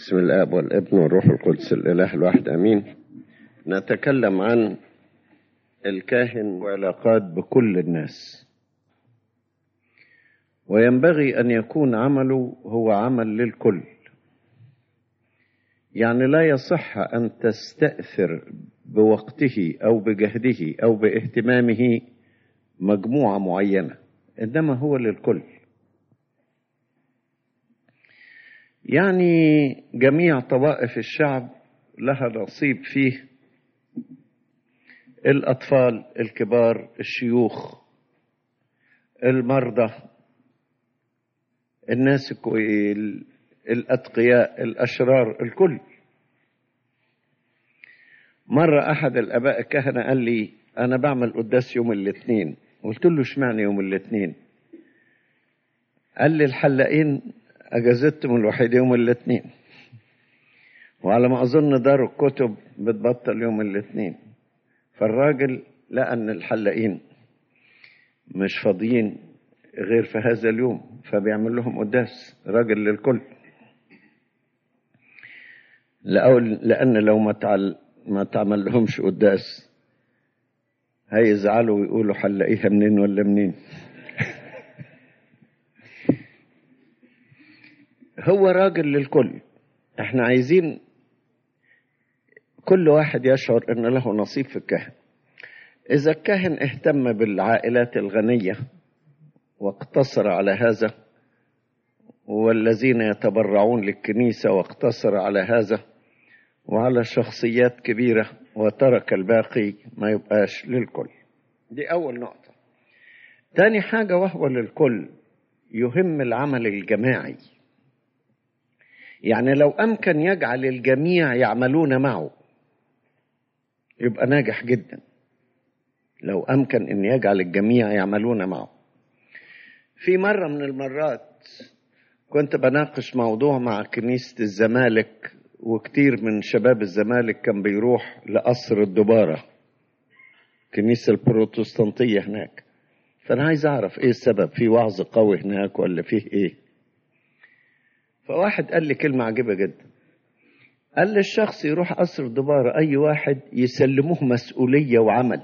بسم الآب والابن والروح القدس الإله الواحد أمين نتكلم عن الكاهن وعلاقات بكل الناس وينبغي أن يكون عمله هو عمل للكل يعني لا يصح أن تستأثر بوقته أو بجهده أو باهتمامه مجموعة معينة إنما هو للكل يعني جميع طوائف الشعب لها نصيب فيه الأطفال الكبار الشيوخ المرضى الناس الأتقياء الأشرار الكل مرة أحد الآباء الكهنة قال لي أنا بعمل قداس يوم الاثنين قلت له اشمعنى يوم الاثنين قال لي الحلاقين أجازتهم الوحيدة يوم الاثنين وعلى ما أظن دار الكتب بتبطل يوم الاثنين فالراجل لقى أن الحلاقين مش فاضيين غير في هذا اليوم فبيعمل لهم قداس راجل للكل لأن لو ما تعل ما تعمل لهمش قداس هيزعلوا ويقولوا حلاقيها منين ولا منين هو راجل للكل احنا عايزين كل واحد يشعر ان له نصيب في الكهن اذا الكاهن اهتم بالعائلات الغنيه واقتصر على هذا والذين يتبرعون للكنيسه واقتصر على هذا وعلى شخصيات كبيره وترك الباقي ما يبقاش للكل دي اول نقطه تاني حاجه وهو للكل يهم العمل الجماعي يعني لو امكن يجعل الجميع يعملون معه يبقى ناجح جدا لو امكن ان يجعل الجميع يعملون معه في مره من المرات كنت بناقش موضوع مع كنيسه الزمالك وكتير من شباب الزمالك كان بيروح لقصر الدباره الكنيسه البروتستانتيه هناك فانا عايز اعرف ايه السبب في وعظ قوي هناك ولا فيه ايه فواحد قال لي كلمة عجيبة جدا قال لي الشخص يروح قصر دبارة أي واحد يسلموه مسؤولية وعمل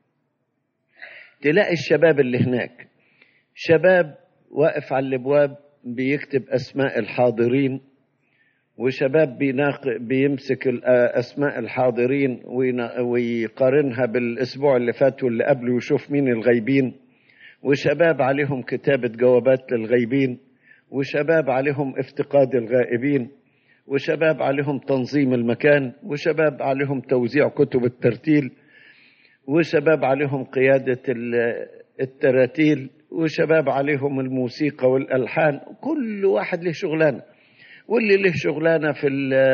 تلاقي الشباب اللي هناك شباب واقف على الابواب بيكتب اسماء الحاضرين وشباب بيناق بيمسك اسماء الحاضرين ويقارنها بالاسبوع اللي فات واللي قبله ويشوف مين الغايبين وشباب عليهم كتابة جوابات للغايبين وشباب عليهم افتقاد الغائبين وشباب عليهم تنظيم المكان وشباب عليهم توزيع كتب الترتيل وشباب عليهم قيادة التراتيل وشباب عليهم الموسيقى والألحان كل واحد له شغلانة واللي له شغلانة في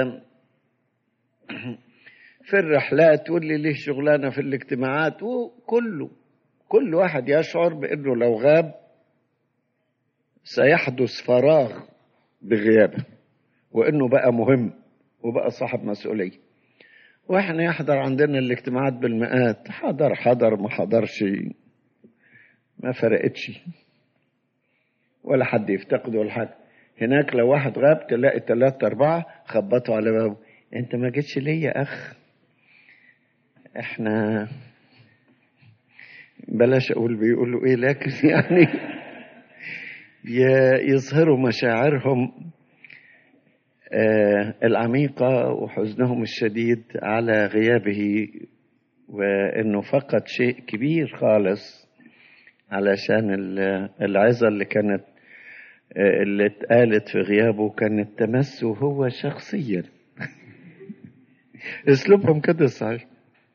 في الرحلات واللي له شغلانة في الاجتماعات وكله كل واحد يشعر بأنه لو غاب سيحدث فراغ بغيابه وانه بقى مهم وبقى صاحب مسؤوليه واحنا يحضر عندنا الاجتماعات بالمئات حضر حضر ما حضرش ما فرقتش ولا حد يفتقده ولا حد هناك لو واحد غاب تلاقي ثلاثة أربعة خبطوا على بابه أنت ما جيتش ليه يا أخ إحنا بلاش أقول بيقولوا إيه لكن يعني يظهروا مشاعرهم العميقة وحزنهم الشديد على غيابه وانه فقد شيء كبير خالص علشان العظة اللي كانت اللي اتقالت في غيابه كانت تمسه هو شخصيا اسلوبهم كده صحيح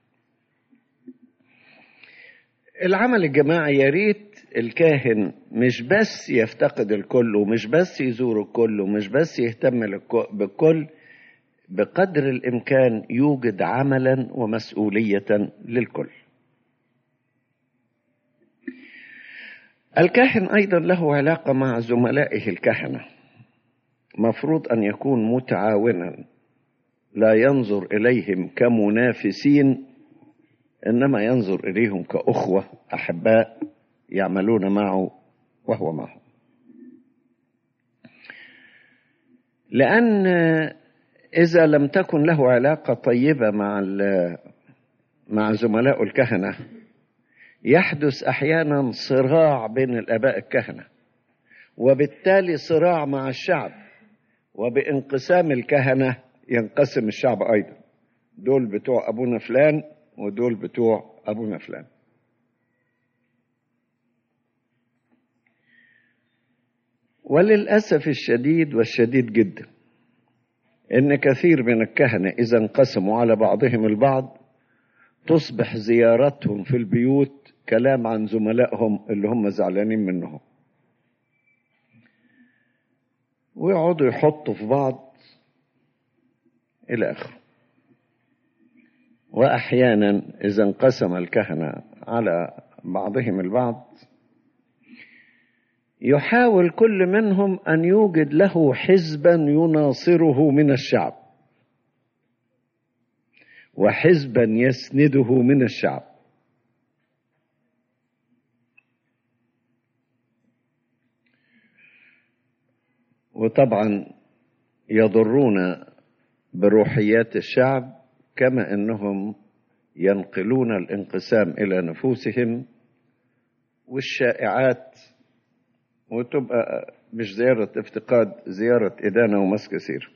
العمل الجماعي يا ريت الكاهن مش بس يفتقد الكل ومش بس يزور الكل ومش بس يهتم بالكل بقدر الامكان يوجد عملا ومسؤوليه للكل الكاهن ايضا له علاقه مع زملائه الكهنه مفروض ان يكون متعاونا لا ينظر اليهم كمنافسين انما ينظر اليهم كاخوه احباء يعملون معه وهو معهم لان إذا لم تكن له علاقة طيبة مع مع زملاء الكهنة يحدث أحيانا صراع بين الآباء الكهنة وبالتالي صراع مع الشعب وبانقسام الكهنة ينقسم الشعب أيضا دول بتوع أبونا فلان ودول بتوع أبونا فلان وللأسف الشديد والشديد جدا إن كثير من الكهنة إذا انقسموا على بعضهم البعض تصبح زيارتهم في البيوت كلام عن زملائهم اللي هم زعلانين منهم ويقعدوا يحطوا في بعض إلى آخره وأحيانا إذا انقسم الكهنة على بعضهم البعض يحاول كل منهم أن يوجد له حزبا يناصره من الشعب وحزبا يسنده من الشعب وطبعا يضرون بروحيات الشعب كما انهم ينقلون الانقسام الى نفوسهم والشائعات وتبقى مش زيارة افتقاد زيارة إدانة ومسك سير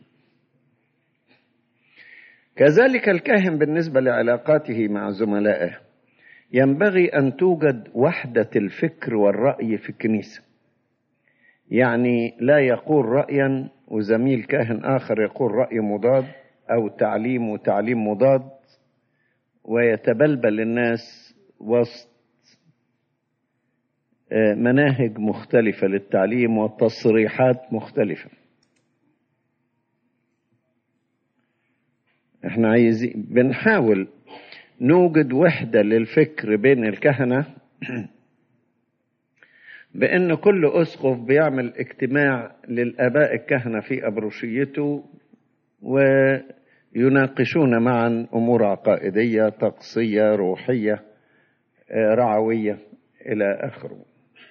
كذلك الكاهن بالنسبة لعلاقاته مع زملائه ينبغي أن توجد وحدة الفكر والرأي في الكنيسة يعني لا يقول رأيا وزميل كاهن آخر يقول رأي مضاد أو تعليم وتعليم مضاد ويتبلبل الناس وسط مناهج مختلفة للتعليم وتصريحات مختلفة احنا عايزين بنحاول نوجد وحدة للفكر بين الكهنة بأن كل أسقف بيعمل اجتماع للآباء الكهنة في أبروشيته ويناقشون معا أمور عقائدية طقسية روحية رعوية إلى آخره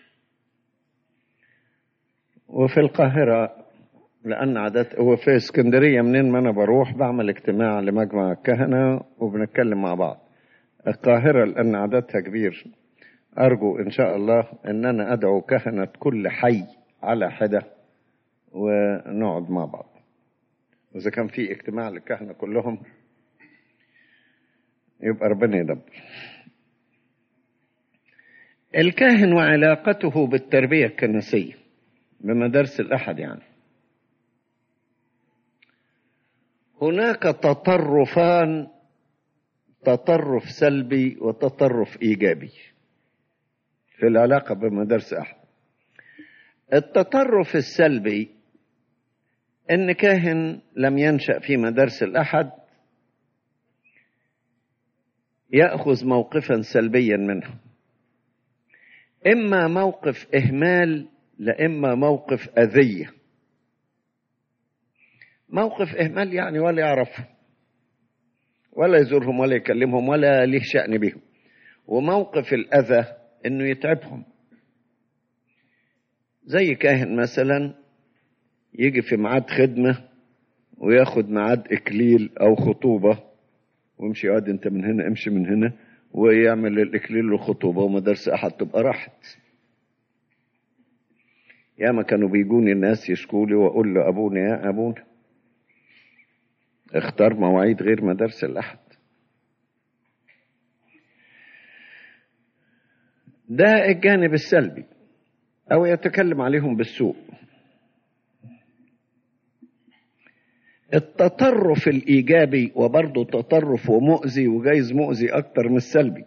وفي القاهرة لأن عادات وفي اسكندرية منين ما أنا بروح بعمل اجتماع لمجمع الكهنة وبنتكلم مع بعض القاهرة لأن عددها كبير أرجو إن شاء الله أن أنا أدعو كهنة كل حي على حدة ونقعد مع بعض وإذا كان في اجتماع للكهنة كلهم يبقى ربنا يدبر الكاهن وعلاقته بالتربية الكنسية بمدارس الأحد يعني هناك تطرفان تطرف سلبي وتطرف إيجابي في العلاقة بمدارس أحد التطرف السلبي إن كاهن لم ينشأ في مدارس الأحد يأخذ موقفا سلبيا منه إما موقف إهمال لإما موقف أذية موقف إهمال يعني ولا يعرفهم ولا يزورهم ولا يكلمهم ولا ليه شأن بهم وموقف الأذى إنه يتعبهم زي كاهن مثلا يجي في ميعاد خدمة وياخد ميعاد إكليل أو خطوبة ويمشي يقعد أنت من هنا امشي من هنا ويعمل الإكليل والخطوبة ومدارس أحد تبقى راحت ياما كانوا بيجوني الناس يشكوا لي واقول له ابونا يا ابونا اختار مواعيد غير مدارس الاحد ده الجانب السلبي او يتكلم عليهم بالسوء التطرف الايجابي وبرضه تطرف ومؤذي وجايز مؤذي اكتر من السلبي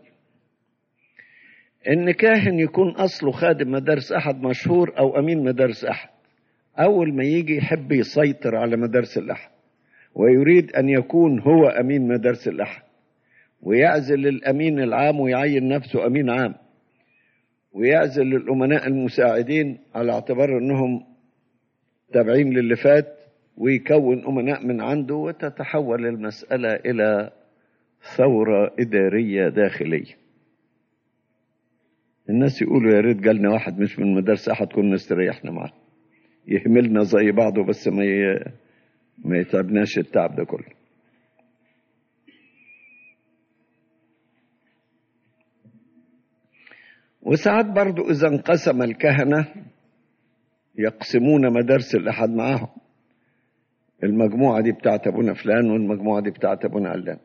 ان كاهن يكون اصله خادم مدارس احد مشهور او امين مدارس احد اول ما يجي يحب يسيطر على مدارس الاحد ويريد ان يكون هو امين مدارس الاحد ويعزل الامين العام ويعين نفسه امين عام ويعزل الامناء المساعدين على اعتبار انهم تابعين للي فات ويكون امناء من عنده وتتحول المساله الى ثوره اداريه داخليه الناس يقولوا يا ريت جالنا واحد مش من مدرسة أحد كنا استريحنا معاه يهملنا زي بعضه بس ما ي... ما يتعبناش التعب ده كله وساعات برضو إذا انقسم الكهنة يقسمون مدارس الأحد معاهم المجموعة دي بتاعت أبونا فلان والمجموعة دي بتاعت أبونا علان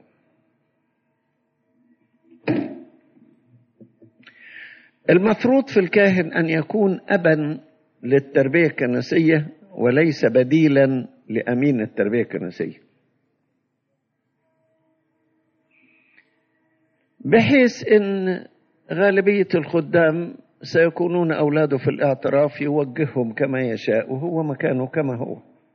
المفروض في الكاهن أن يكون أبا للتربية الكنسية وليس بديلا لأمين التربية الكنسية بحيث أن غالبية الخدام سيكونون أولاده في الاعتراف يوجههم كما يشاء وهو مكانه كما هو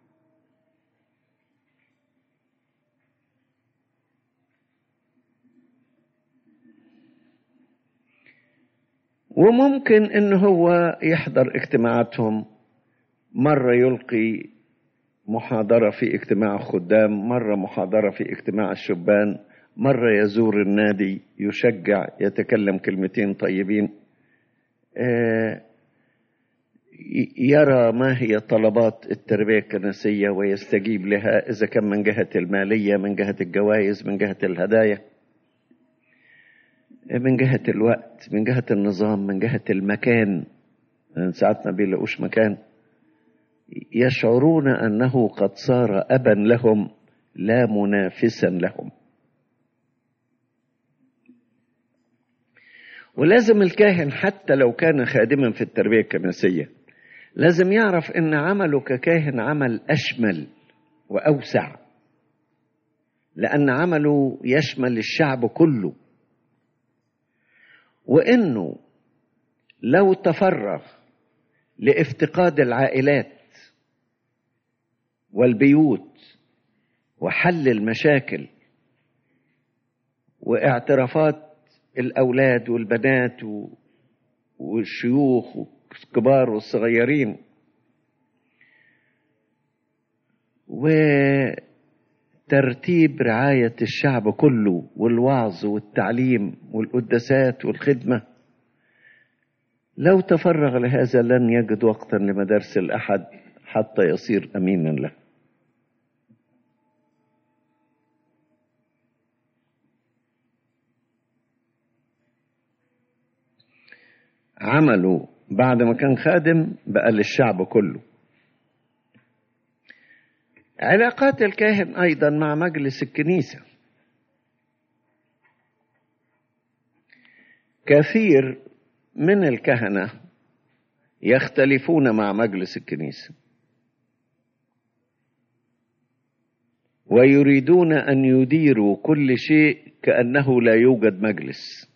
وممكن ان هو يحضر اجتماعاتهم مرة يلقي محاضرة في اجتماع الخدام مرة محاضرة في اجتماع الشبان مرة يزور النادي يشجع يتكلم كلمتين طيبين يرى ما هي طلبات التربية الكنسية ويستجيب لها إذا كان من جهة المالية من جهة الجوائز من جهة الهدايا من جهة الوقت من جهة النظام من جهة المكان ساعات ما بيلاقوش مكان يشعرون أنه قد صار أبا لهم لا منافسا لهم ولازم الكاهن حتى لو كان خادما في التربية الكنسية لازم يعرف ان عمله ككاهن عمل اشمل واوسع لان عمله يشمل الشعب كله وانه لو تفرغ لافتقاد العائلات والبيوت وحل المشاكل واعترافات الأولاد والبنات والشيوخ والكبار والصغيرين وترتيب رعاية الشعب كله والوعظ والتعليم والقداسات والخدمة لو تفرغ لهذا لن يجد وقتا لمدارس الأحد حتى يصير أمينا له عمله بعد ما كان خادم بقى للشعب كله علاقات الكاهن ايضا مع مجلس الكنيسه كثير من الكهنه يختلفون مع مجلس الكنيسه ويريدون ان يديروا كل شيء كانه لا يوجد مجلس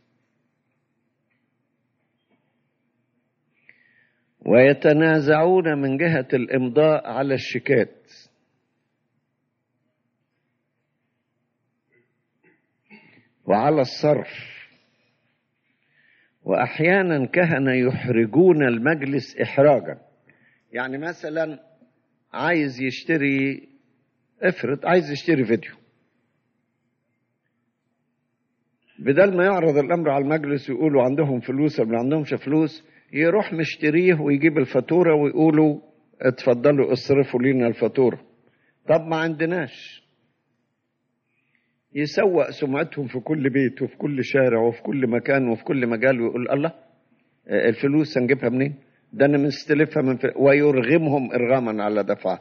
ويتنازعون من جهة الإمضاء على الشيكات وعلى الصرف وأحيانا كهنة يحرجون المجلس إحراجا يعني مثلا عايز يشتري افرض عايز يشتري فيديو بدل ما يعرض الأمر على المجلس ويقولوا عندهم فلوس ولا ما عندهمش فلوس يروح مشتريه ويجيب الفاتورة ويقولوا اتفضلوا اصرفوا لنا الفاتورة طب ما عندناش يسوق سمعتهم في كل بيت وفي كل شارع وفي كل مكان وفي كل مجال ويقول الله الفلوس هنجيبها منين ده انا مستلفها من فل... ويرغمهم ارغاما على دفعها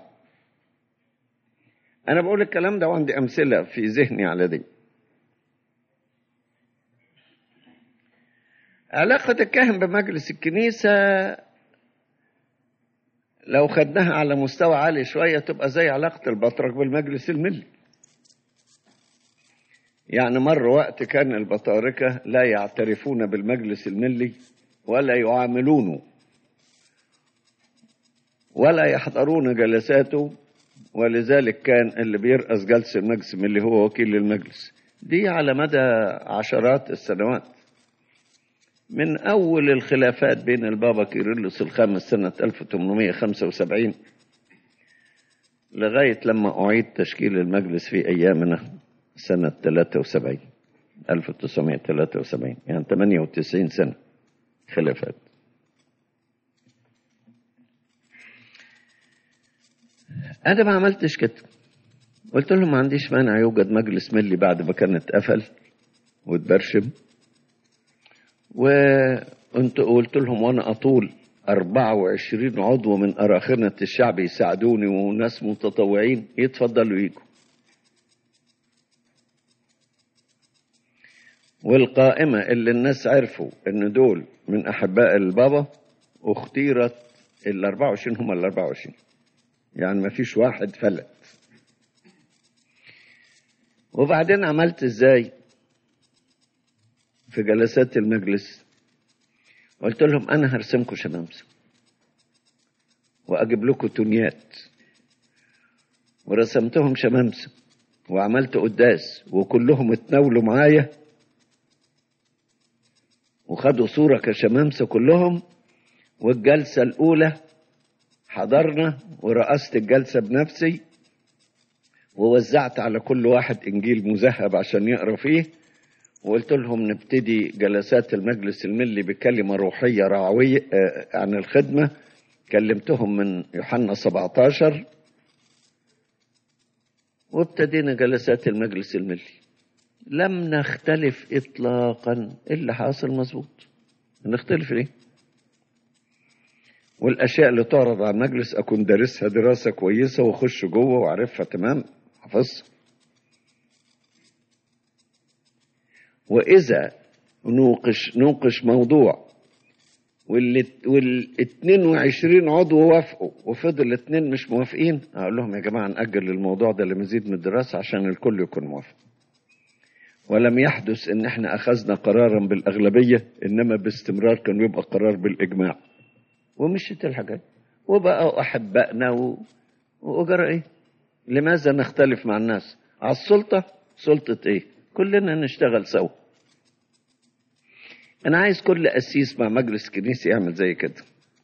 انا بقول الكلام ده وعندي امثله في ذهني على دي علاقة الكاهن بمجلس الكنيسة لو خدناها على مستوى عالي شوية تبقى زي علاقة البطرك بالمجلس الملي يعني مر وقت كان البطاركة لا يعترفون بالمجلس الملي ولا يعاملونه ولا يحضرون جلساته ولذلك كان اللي بيرأس جلسة المجلس الملي هو وكيل المجلس دي على مدى عشرات السنوات من أول الخلافات بين البابا كيرلس الخامس سنة 1875 لغاية لما أعيد تشكيل المجلس في أيامنا سنة 73 1973 يعني 98 سنة خلافات أنا ما عملتش كده قلت لهم ما عنديش مانع يوجد مجلس ملي بعد ما كان اتقفل واتبرشم وانت قلت لهم وانا اطول 24 عضو من اراخنه الشعب يساعدوني وناس متطوعين يتفضلوا يجوا والقائمة اللي الناس عرفوا ان دول من احباء البابا اختيرت ال 24 هم ال 24 يعني ما فيش واحد فلت وبعدين عملت ازاي في جلسات المجلس قلت لهم انا هرسمكم شمامسه واجيب لكم تونيات ورسمتهم شمامسه وعملت قداس وكلهم اتناولوا معايا وخدوا صورة كشمامسة كلهم والجلسة الأولى حضرنا ورأست الجلسة بنفسي ووزعت على كل واحد إنجيل مذهب عشان يقرأ فيه وقلت لهم نبتدي جلسات المجلس الملي بكلمة روحية رعوية عن الخدمة كلمتهم من يوحنا 17 وابتدينا جلسات المجلس الملي لم نختلف اطلاقا اللي حاصل مظبوط نختلف ليه والاشياء اللي تعرض على المجلس اكون دارسها دراسه كويسه واخش جوه واعرفها تمام حفظها واذا نوقش نوقش موضوع وال وال 22 عضو وافقوا وفضل الاثنين مش موافقين اقول لهم يا جماعه ناجل الموضوع ده لمزيد من الدراسه عشان الكل يكون موافق ولم يحدث ان احنا اخذنا قرارا بالاغلبيه انما باستمرار كان يبقى قرار بالاجماع ومشيت الحاجات وبقوا احبائنا و... وجرى ايه لماذا نختلف مع الناس على السلطه سلطه ايه كلنا نشتغل سوا انا عايز كل قسيس مع مجلس كنيسي يعمل زي كده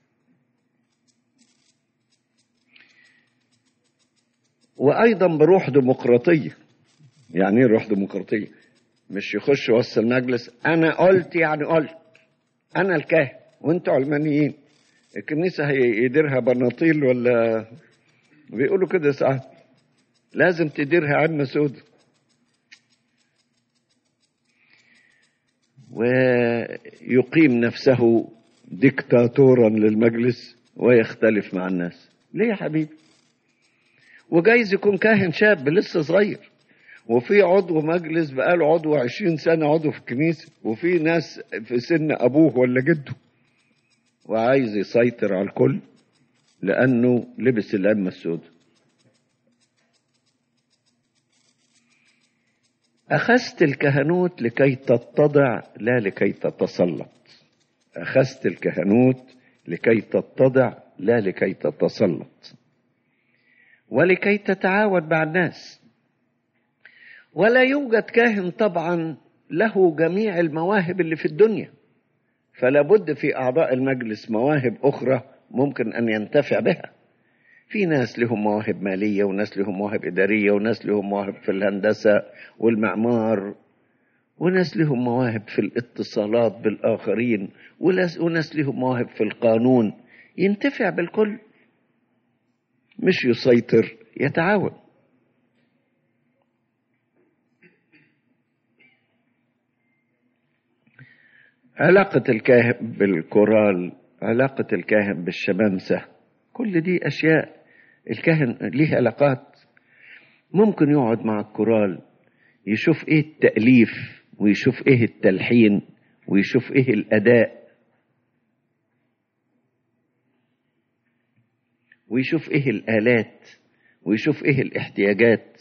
وايضا بروح ديمقراطيه يعني ايه روح ديمقراطيه مش يخش وسط المجلس انا قلت يعني قلت انا الكاهن وانتوا علمانيين الكنيسه هيديرها بناطيل ولا بيقولوا كده ساعات لازم تديرها عنا سود ويقيم نفسه ديكتاتورا للمجلس ويختلف مع الناس ليه يا حبيبي وجايز يكون كاهن شاب لسه صغير وفي عضو مجلس بقاله عضو عشرين سنة عضو في الكنيسة وفي ناس في سن أبوه ولا جده وعايز يسيطر على الكل لأنه لبس العمة السوداء أخذت الكهنوت لكي تتضع لا لكي تتسلط أخذت الكهنوت لكي تتضع لا لكي تتسلط ولكي تتعاون مع الناس ولا يوجد كاهن طبعا له جميع المواهب اللي في الدنيا فلا بد في اعضاء المجلس مواهب اخرى ممكن ان ينتفع بها في ناس لهم مواهب ماليه وناس لهم مواهب اداريه وناس لهم مواهب في الهندسه والمعمار وناس لهم مواهب في الاتصالات بالاخرين وناس لهم مواهب في القانون ينتفع بالكل مش يسيطر يتعاون علاقة الكاهن بالكورال علاقة الكاهن بالشمامسة كل دي أشياء الكاهن ليه علاقات ممكن يقعد مع الكورال يشوف ايه التأليف ويشوف ايه التلحين ويشوف ايه الأداء ويشوف ايه الآلات ويشوف ايه الاحتياجات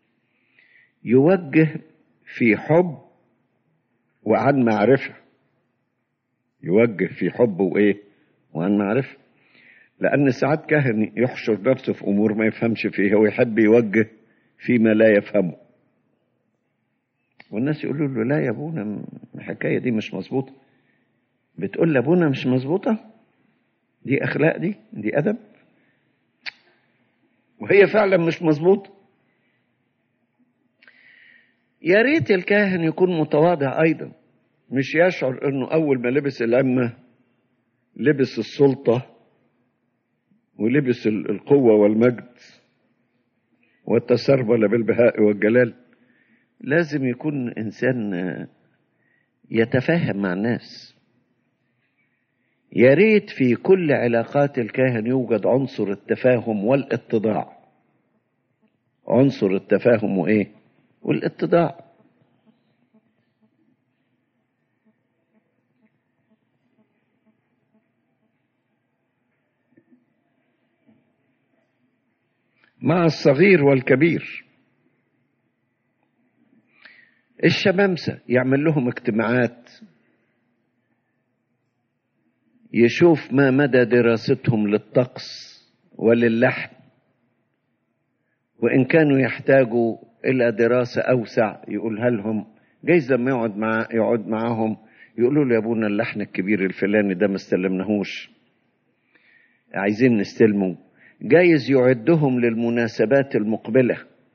يوجه في حب وعن معرفه يوجه في حب وايه وعن معرفه لان ساعات كاهن يحشر نفسه في امور ما يفهمش فيها ويحب يوجه فيما لا يفهمه والناس يقولوا له لا يا ابونا الحكايه دي مش مظبوطه بتقول لابونا مش مظبوطه دي اخلاق دي دي ادب وهي فعلا مش مظبوطه يا ريت الكاهن يكون متواضع ايضا مش يشعر انه اول ما لبس العمة لبس السلطة ولبس القوة والمجد والتسربل بالبهاء والجلال لازم يكون إنسان يتفاهم مع الناس يا ريت في كل علاقات الكاهن يوجد عنصر التفاهم والاتضاع عنصر التفاهم وايه والاتضاع مع الصغير والكبير الشمامسة يعمل لهم اجتماعات يشوف ما مدى دراستهم للطقس وللحن وإن كانوا يحتاجوا إلى دراسة أوسع يقولها لهم جايز لما يقعد مع يقعد معاهم يقولوا له يا ابونا اللحن الكبير الفلاني ده ما استلمناهوش عايزين نستلمه جايز يعدهم للمناسبات المقبلة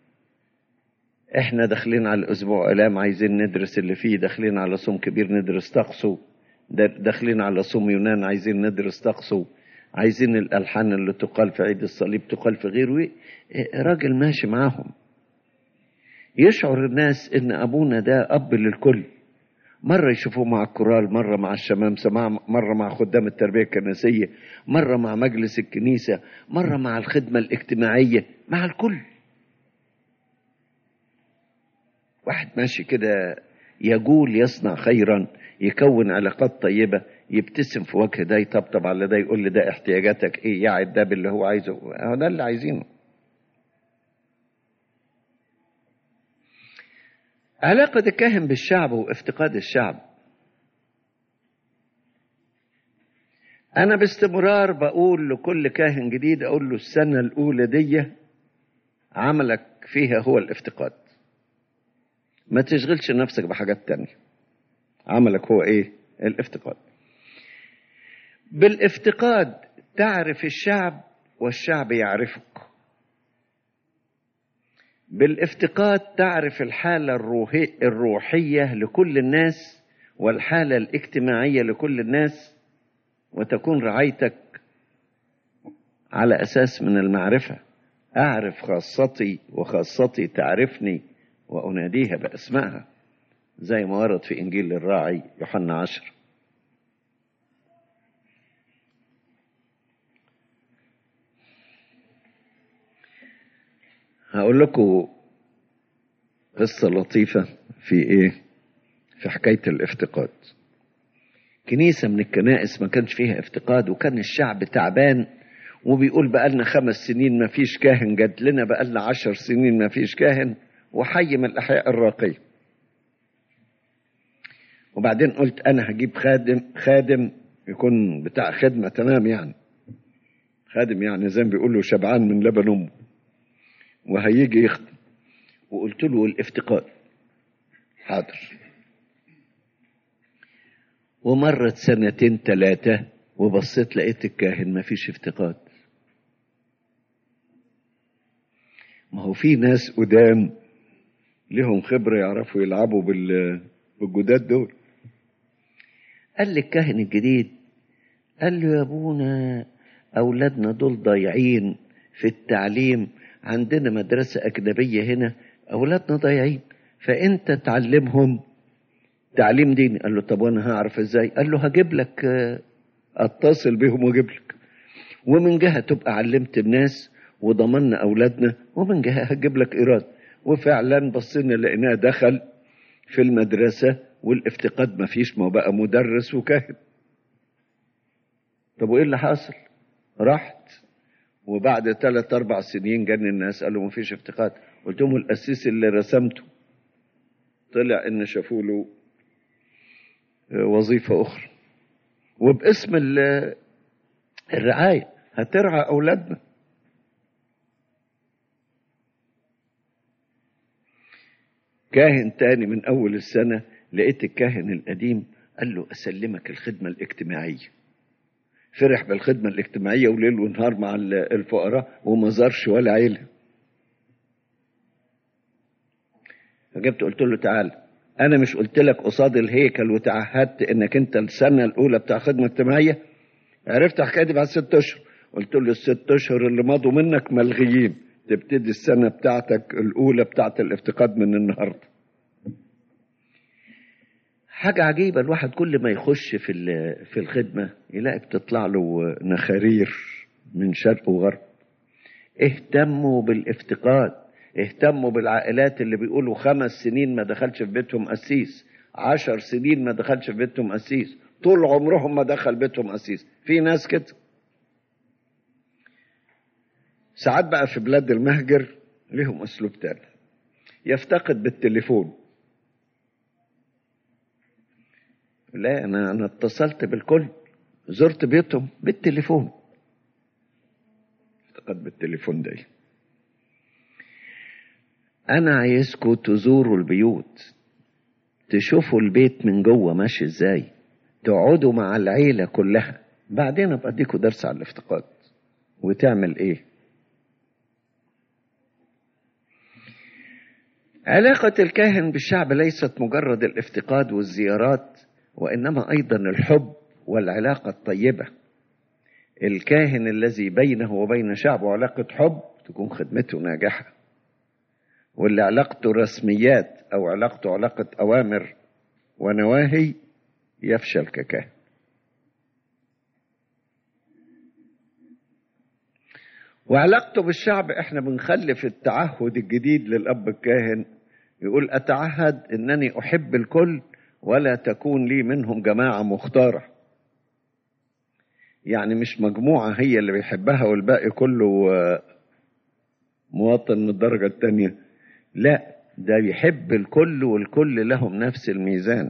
احنا داخلين على الاسبوع الام عايزين ندرس اللي فيه داخلين على صوم كبير ندرس طقسه داخلين على صوم يونان عايزين ندرس طقسه عايزين الالحان اللي تقال في عيد الصليب تقال في غيره راجل ماشي معاهم يشعر الناس ان ابونا ده اب للكل مرة يشوفوه مع الكورال مرة مع الشمامسة مع مرة مع خدام التربية الكنسية مرة مع مجلس الكنيسة مرة مع الخدمة الاجتماعية مع الكل واحد ماشي كده يقول يصنع خيرا يكون علاقات طيبة يبتسم في وجه ده يطبطب على ده يقول لي ده احتياجاتك ايه يعد ده باللي هو عايزه هو ده اللي عايزينه علاقة الكاهن بالشعب وافتقاد الشعب أنا باستمرار بقول لكل كاهن جديد أقول له السنة الأولى دي عملك فيها هو الافتقاد ما تشغلش نفسك بحاجات تانية عملك هو ايه الافتقاد بالافتقاد تعرف الشعب والشعب يعرفك بالافتقاد تعرف الحالة الروحية لكل الناس والحالة الاجتماعية لكل الناس وتكون رعايتك على أساس من المعرفة أعرف خاصتي وخاصتي تعرفني وأناديها بأسمائها زي ما ورد في إنجيل الراعي يوحنا عشر هقول لكم قصة لطيفة في إيه؟ في حكاية الافتقاد. كنيسة من الكنائس ما كانش فيها افتقاد وكان الشعب تعبان وبيقول بقالنا خمس سنين ما فيش كاهن جات لنا بقالنا عشر سنين ما فيش كاهن وحي من الأحياء الراقية. وبعدين قلت أنا هجيب خادم خادم يكون بتاع خدمة تمام يعني. خادم يعني زي ما بيقولوا شبعان من لبن أمه. وهيجي يخدم وقلت له الافتقاد حاضر ومرت سنتين ثلاثة وبصيت لقيت الكاهن ما فيش افتقاد ما هو في ناس قدام لهم خبرة يعرفوا يلعبوا بالجداد دول قال لي الكاهن الجديد قال له يا ابونا اولادنا دول ضايعين في التعليم عندنا مدرسة أجنبية هنا أولادنا ضايعين فأنت تعلمهم تعليم ديني قال له طب وأنا هعرف إزاي قال له هجيب لك أتصل بهم وأجيب لك ومن جهة تبقى علمت الناس وضمنا أولادنا ومن جهة هجيب لك إيراد وفعلا بصينا لقيناه دخل في المدرسة والافتقاد ما فيش ما بقى مدرس وكاهن طب وإيه اللي حاصل رحت وبعد ثلاث اربع سنين جاني الناس قالوا ما فيش افتقاد قلت لهم القسيس اللي رسمته طلع ان شافوا له وظيفه اخرى وباسم الرعايه هترعى اولادنا كاهن تاني من اول السنه لقيت الكاهن القديم قال له اسلمك الخدمه الاجتماعيه فرح بالخدمة الاجتماعية وليل ونهار مع الفقراء وما زارش ولا عيلة فجبت قلت له تعالى أنا مش قلت لك قصاد الهيكل وتعهدت إنك أنت السنة الأولى بتاع خدمة اجتماعية عرفت حكايتي بعد ست أشهر قلت له الست أشهر اللي مضوا منك ملغيين تبتدي السنة بتاعتك الأولى بتاعت الافتقاد من النهاردة حاجة عجيبة الواحد كل ما يخش في في الخدمة يلاقي بتطلع له نخارير من شرق وغرب اهتموا بالافتقاد اهتموا بالعائلات اللي بيقولوا خمس سنين ما دخلش في بيتهم قسيس عشر سنين ما دخلش في بيتهم قسيس طول عمرهم ما دخل بيتهم قسيس في ناس كده ساعات بقى في بلاد المهجر لهم اسلوب تاني يفتقد بالتليفون لا انا انا اتصلت بالكل زرت بيتهم بالتليفون افتقد بالتليفون ده انا عايزكم تزوروا البيوت تشوفوا البيت من جوه ماشي ازاي تقعدوا مع العيله كلها بعدين ابقى اديكوا درس على الافتقاد وتعمل ايه علاقة الكاهن بالشعب ليست مجرد الافتقاد والزيارات وإنما أيضا الحب والعلاقة الطيبة الكاهن الذي بينه وبين شعبه علاقة حب تكون خدمته ناجحة واللي علاقته رسميات أو علاقته علاقة أوامر ونواهي يفشل ككاهن وعلاقته بالشعب احنا بنخلف التعهد الجديد للأب الكاهن يقول أتعهد أنني أحب الكل ولا تكون لي منهم جماعة مختارة يعني مش مجموعة هي اللي بيحبها والباقي كله مواطن من الدرجة التانية لا ده يحب الكل والكل لهم نفس الميزان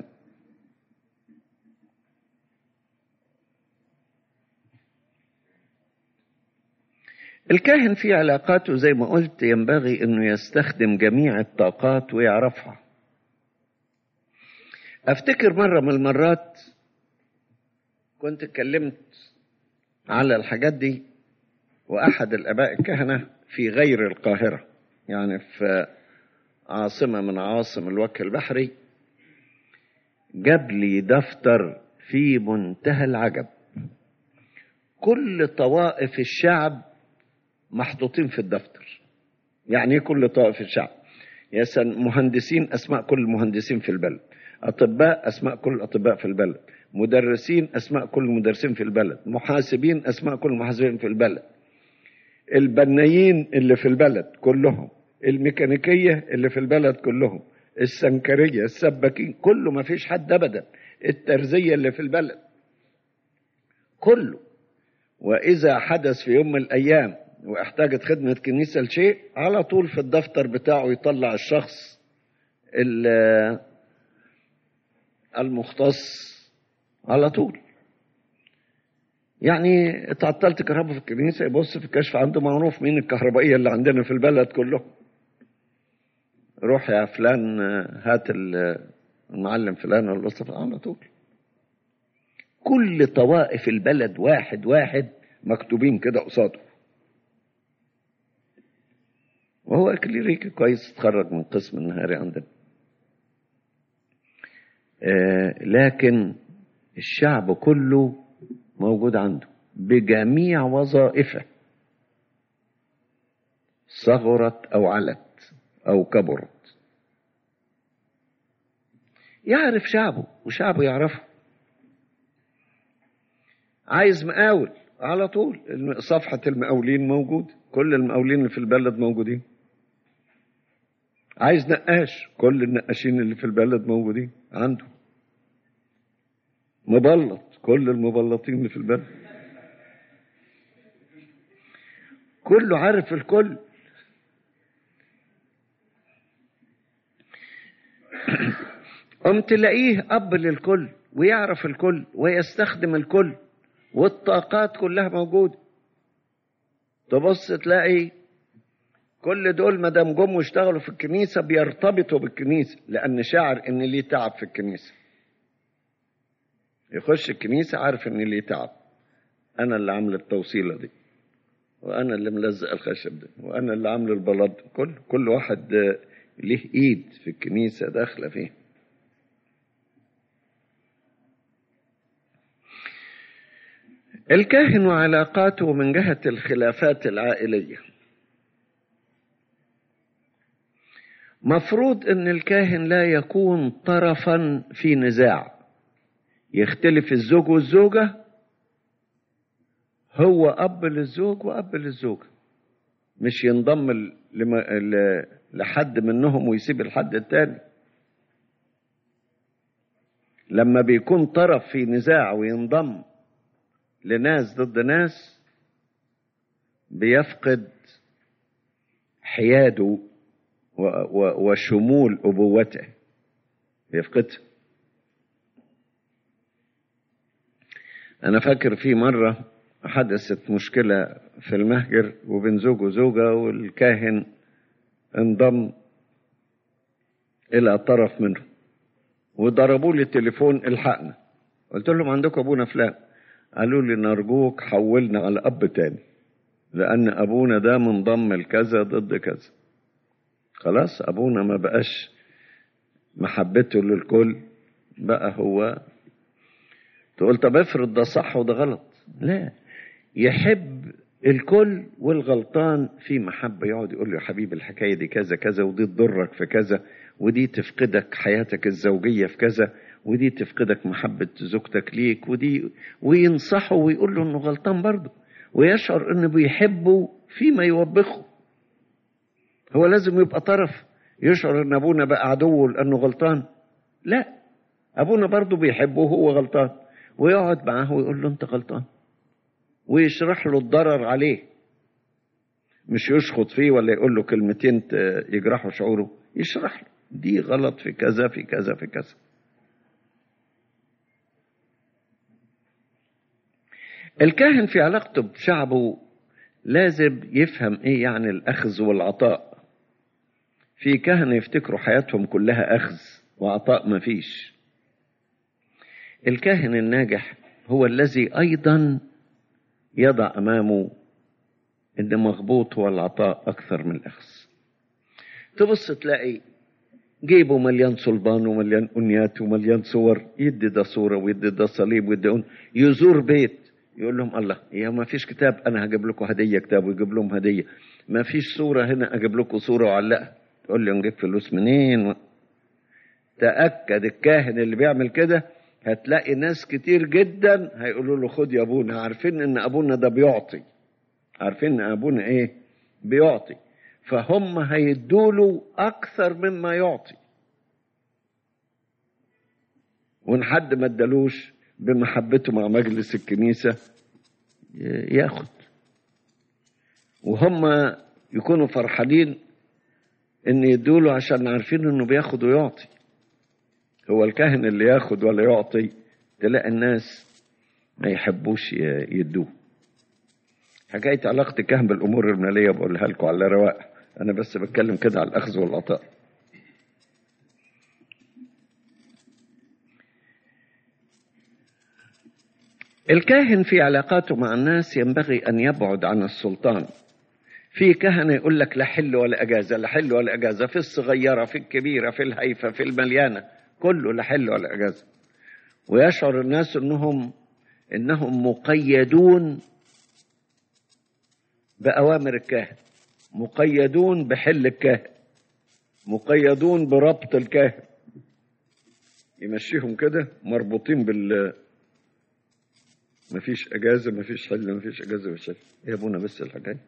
الكاهن في علاقاته زي ما قلت ينبغي انه يستخدم جميع الطاقات ويعرفها افتكر مره من المرات كنت اتكلمت على الحاجات دي واحد الاباء الكهنه في غير القاهره يعني في عاصمه من عواصم الوجه البحري جاب لي دفتر في منتهى العجب كل طوائف الشعب محطوطين في الدفتر يعني ايه كل طائف الشعب يا مهندسين اسماء كل المهندسين في البلد اطباء اسماء كل الاطباء في البلد مدرسين اسماء كل المدرسين في البلد محاسبين اسماء كل المحاسبين في البلد البنايين اللي في البلد كلهم الميكانيكيه اللي في البلد كلهم السنكريه السباكين كله ما فيش حد ابدا الترزيه اللي في البلد كله واذا حدث في يوم من الايام واحتاجت خدمة كنيسة لشيء على طول في الدفتر بتاعه يطلع الشخص المختص على طول يعني اتعطلت كهرباء في الكنيسة يبص في الكشف عنده معروف مين الكهربائية اللي عندنا في البلد كلهم روح يا فلان هات المعلم فلان ولا على طول كل طوائف البلد واحد واحد مكتوبين كده قصاده وهو كليريكي كويس اتخرج من قسم النهاري عندنا آه لكن الشعب كله موجود عنده بجميع وظائفه صغرت او علت او كبرت يعرف شعبه وشعبه يعرفه عايز مقاول على طول صفحة المقاولين موجود كل المقاولين اللي في البلد موجودين عايز نقاش كل النقاشين اللي في البلد موجودين عنده مبلط كل المبلطين اللي في البلد كله عارف الكل قم تلاقيه أب للكل ويعرف الكل ويستخدم الكل والطاقات كلها موجودة تبص تلاقي كل دول ما دام جم واشتغلوا في الكنيسة بيرتبطوا بالكنيسة لأن شاعر إن ليه تعب في الكنيسة يخش الكنيسة عارف إن ليه تعب أنا اللي عامل التوصيلة دي وأنا اللي ملزق الخشب ده وأنا اللي عامل البلاط كل كل واحد ليه إيد في الكنيسة داخلة فيه الكاهن وعلاقاته من جهة الخلافات العائلية مفروض ان الكاهن لا يكون طرفا في نزاع يختلف الزوج والزوجة هو أب للزوج وأب للزوجة مش ينضم ل- لم- ل- لحد منهم ويسيب الحد التاني لما بيكون طرف في نزاع وينضم لناس ضد ناس بيفقد حياده و- و- وشمول أبوته بيفقدها أنا فاكر في مرة حدثت مشكلة في المهجر وبين زوج وزوجة والكاهن انضم إلى طرف منهم وضربوا لي التليفون الحقنا قلت لهم عندكم أبونا فلان قالوا لي نرجوك حولنا على أب تاني لأن أبونا ده منضم لكذا ضد كذا خلاص أبونا ما بقاش محبته للكل بقى هو تقول طب افرض ده صح وده غلط لا يحب الكل والغلطان في محبة يقعد يقول له يا حبيبي الحكاية دي كذا كذا ودي تضرك في كذا ودي تفقدك حياتك الزوجية في كذا ودي تفقدك محبة زوجتك ليك ودي وينصحه ويقول له انه غلطان برضه ويشعر انه بيحبه فيما يوبخه هو لازم يبقى طرف يشعر ان ابونا بقى عدوه لانه غلطان لا ابونا برضه بيحبه وهو غلطان ويقعد معاه ويقول له انت غلطان ويشرح له الضرر عليه مش يشخط فيه ولا يقول له كلمتين ت- يجرحوا شعوره يشرح له دي غلط في كذا في كذا في كذا الكاهن في علاقته بشعبه لازم يفهم ايه يعني الاخذ والعطاء في كهنة يفتكروا حياتهم كلها اخذ وعطاء مفيش الكاهن الناجح هو الذي ايضا يضع امامه ان مغبوط هو العطاء اكثر من الاخذ تبص تلاقي جيبه مليان صلبان ومليان انيات ومليان صور يدي ده صوره ويدي ده صليب ويدي أن... يزور بيت يقول لهم الله يا ما فيش كتاب انا هجيب لكم هديه كتاب ويجيب لهم هديه ما فيش صوره هنا اجيب لكم صوره وعلقها تقول لي نجيب فلوس منين و... تاكد الكاهن اللي بيعمل كده هتلاقي ناس كتير جدا هيقولوا له خد يا ابونا عارفين ان ابونا ده بيعطي عارفين ان ابونا ايه بيعطي فهم هيدوله اكثر مما يعطي وان حد ما ادالوش بمحبته مع مجلس الكنيسه ي- ياخد وهم يكونوا فرحانين ان يدوله عشان عارفين انه بياخد ويعطي هو الكاهن اللي ياخد ولا يعطي تلاقي الناس ما يحبوش ي- يدوه حكاية علاقة الكهن بالأمور المالية بقولها لكم على رواق أنا بس بتكلم كده على الأخذ والعطاء الكاهن في علاقاته مع الناس ينبغي أن يبعد عن السلطان في كهنة يقول لك لا حل ولا أجازة لا حل ولا أجازة في الصغيرة في الكبيرة في الهيفة في المليانة كله لا حل ولا أجازة ويشعر الناس أنهم إنهم مقيدون بأوامر الكاهن مقيدون بحل الكاهن مقيدون بربط الكاهن يمشيهم كده مربوطين بال مفيش اجازه مفيش حل مفيش اجازه مفيش حل يا ابونا بس الحكايه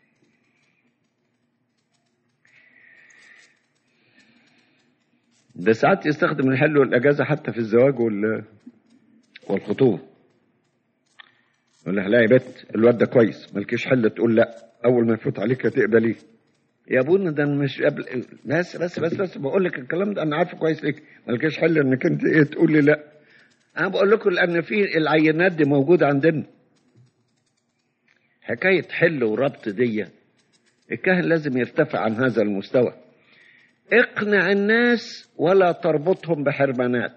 ده ساعات يستخدم الحل والاجازه حتى في الزواج وال والخطوبه يقول لها لا يا بت الواد ده كويس مالكيش حل تقول لا اول ما يفوت عليك هتقبليه يا ابونا ده أنا مش قبل بس بس بس بس بقول لك الكلام ده انا عارفه كويس ليك مالكيش حل انك انت ايه تقول لي لا انا بقول لكم لان في العينات دي موجوده عندنا حكايه حل وربط دي الكاهن لازم يرتفع عن هذا المستوى اقنع الناس ولا تربطهم بحرمانات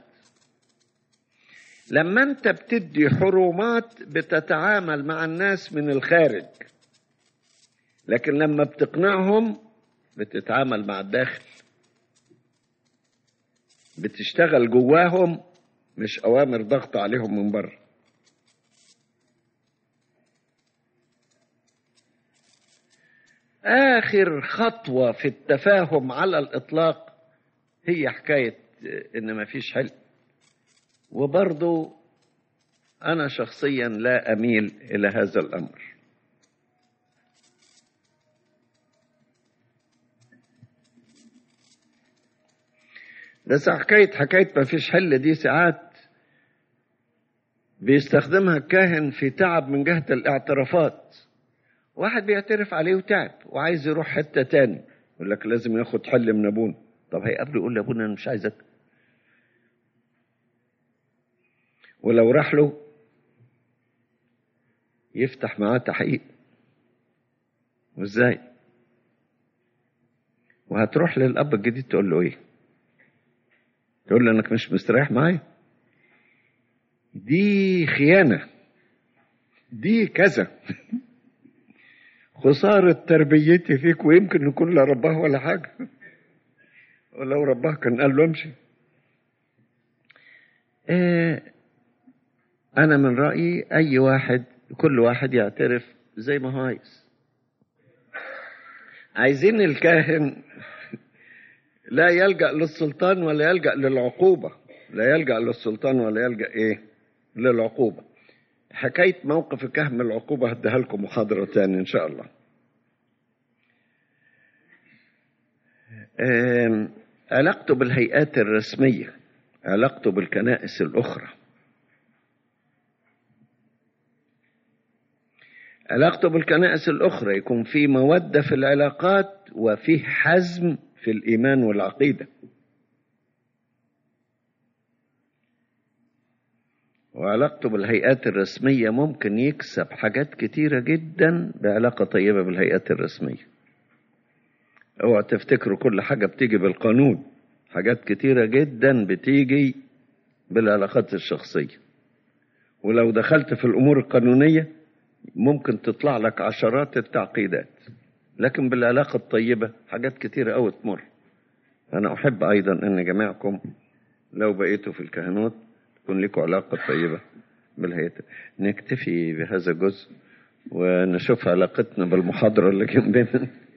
لما انت بتدي حرمات بتتعامل مع الناس من الخارج لكن لما بتقنعهم بتتعامل مع الداخل بتشتغل جواهم مش اوامر ضغط عليهم من بره آخر خطوة في التفاهم على الإطلاق هي حكاية إن مفيش حل وبرضو أنا شخصيا لا أميل إلى هذا الأمر بس حكاية حكاية مفيش حل دي ساعات بيستخدمها الكاهن في تعب من جهة الاعترافات واحد بيعترف عليه وتعب وعايز يروح حتة تاني يقول لك لازم ياخد حل من ابونا طب هيقابله يقول لابونا انا مش عايزك ولو راح له يفتح معاه تحقيق وازاي وهتروح للاب الجديد تقول له ايه تقول له انك مش مستريح معايا دي خيانه دي كذا خسارة تربيتي فيك ويمكن نكون لا رباه ولا حاجة ولو رباه كان قال له امشي إيه أنا من رأيي أي واحد كل واحد يعترف زي ما هو عايز عايزين الكاهن لا يلجأ للسلطان ولا يلجأ للعقوبة لا يلجأ للسلطان ولا يلجأ إيه للعقوبة حكاية موقف الكهف من العقوبة هديها لكم محاضرة تاني إن شاء الله علاقته بالهيئات الرسمية علاقته بالكنائس الأخرى علاقته بالكنائس الأخرى يكون في مودة في العلاقات وفيه حزم في الإيمان والعقيدة وعلاقته بالهيئات الرسمية ممكن يكسب حاجات كتيرة جدا بعلاقة طيبة بالهيئات الرسمية اوعى تفتكروا كل حاجة بتيجي بالقانون حاجات كتيرة جدا بتيجي بالعلاقات الشخصية ولو دخلت في الأمور القانونية ممكن تطلع لك عشرات التعقيدات لكن بالعلاقة الطيبة حاجات كتيرة أوي تمر أنا أحب أيضا أن جميعكم لو بقيتوا في الكهنوت تكون لكم علاقة طيبة بالهيئة نكتفي بهذا الجزء ونشوف علاقتنا بالمحاضرة اللي جنبنا